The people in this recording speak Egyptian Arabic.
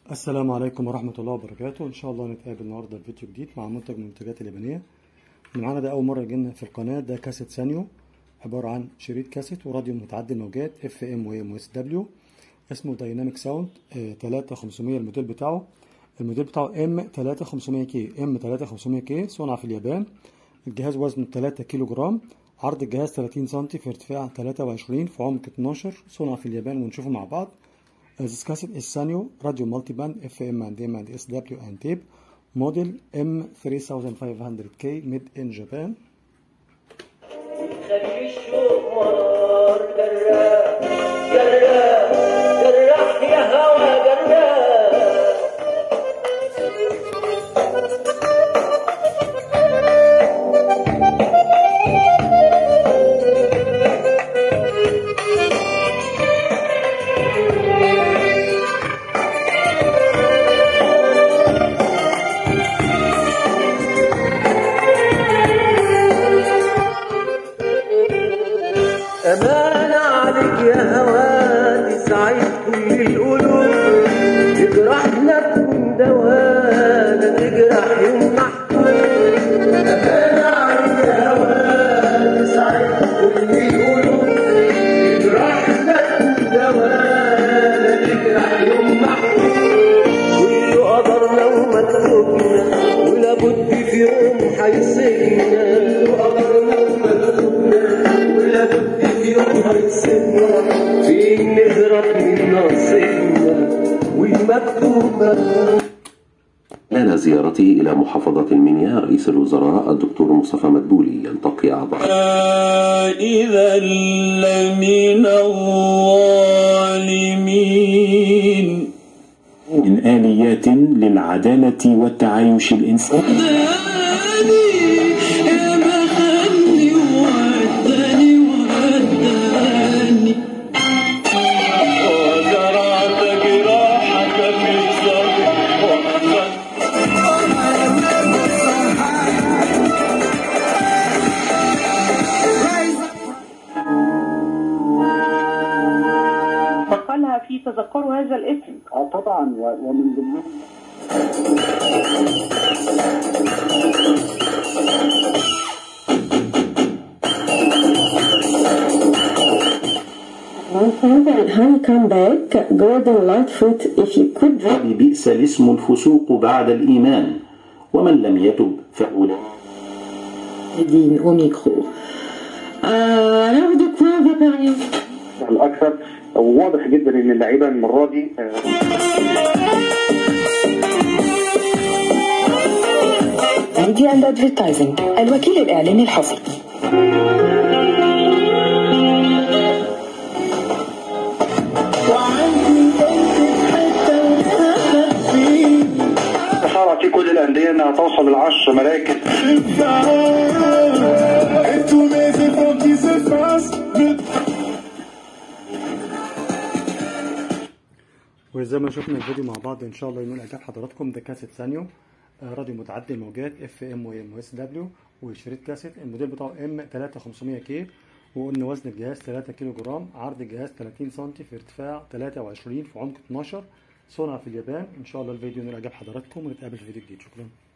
السلام عليكم ورحمة الله وبركاته إن شاء الله نتقابل النهاردة في فيديو جديد مع منتج من المنتجات اليابانية اللي معانا ده أول مرة يجينا في القناة ده كاسيت سانيو عبارة عن شريط كاسيت وراديو متعدد الموجات اف ام و ام اس دبليو اسمه دايناميك ساوند 3500 الموديل بتاعه الموديل بتاعه ام 3500 كي ام 3500 كي صنع في اليابان الجهاز وزنه 3 كيلو جرام عرض الجهاز 30 سم في ارتفاع 23 في عمق 12 صنع في اليابان ونشوفه مع بعض This cassette is Sanyo radio multiband FM and M and SW and tape model M3500K made in Japan خلي الشمر جراح جراح جراح يا هوا جراح أمان عليك يا هوا تسعد كل القلوب تجرحنا تكون دواء لا تجرح يوم محبوب أمان عليك يا هوا تسعد كل القلوب تجرحنا تكون دواء لا تجرح يوم محبوب كل قدر لو مكتوبنا ولا بد في يوم هيسجنا كل قدر لو مكتوبنا ولا بد في يوم هيسجنا في نهرب من نصيبنا والمكتوب مكتوب خلال زيارته إلى محافظة المنيا رئيس الوزراء الدكتور مصطفى مدبولي يلتقي أعضاء إذا لمن الظالمين من آليات للعدالة والتعايش الإنساني يا بخلي وداني وداني وزرعت جراحك في صدري وأخذت مقالها في تذكروا هذا الاسم اه طبعا و- ومن ضمنهم and honey come back, golden lightfoot, if you could drop بئس الاسم الفسوق بعد الإيمان ومن لم يتب فأولئك Nadine au micro. Euh, alors de quoi on va parler الاكثر واضح جدا ان اللعيبه المره دي آه، ميديا اند ادفرتايزنج الوكيل الاعلامي الحصري تسارع في كل الانديه انها توصل للعشر مراكز Et tous mes efforts qui s'effacent وزي ما شفنا الفيديو مع بعض ان شاء الله ينال اعجاب حضراتكم ده كاسيت سانيو آه، راديو متعدد الموجات اف ام و ام اس دبليو وشريط كاسيت الموديل بتاعه ام 3500 كي وقلنا وزن الجهاز 3 كيلو جرام عرض الجهاز 30 سم في ارتفاع 23 في عمق 12 صنع في اليابان ان شاء الله الفيديو ينال اعجاب حضراتكم ونتقابل في فيديو جديد شكرا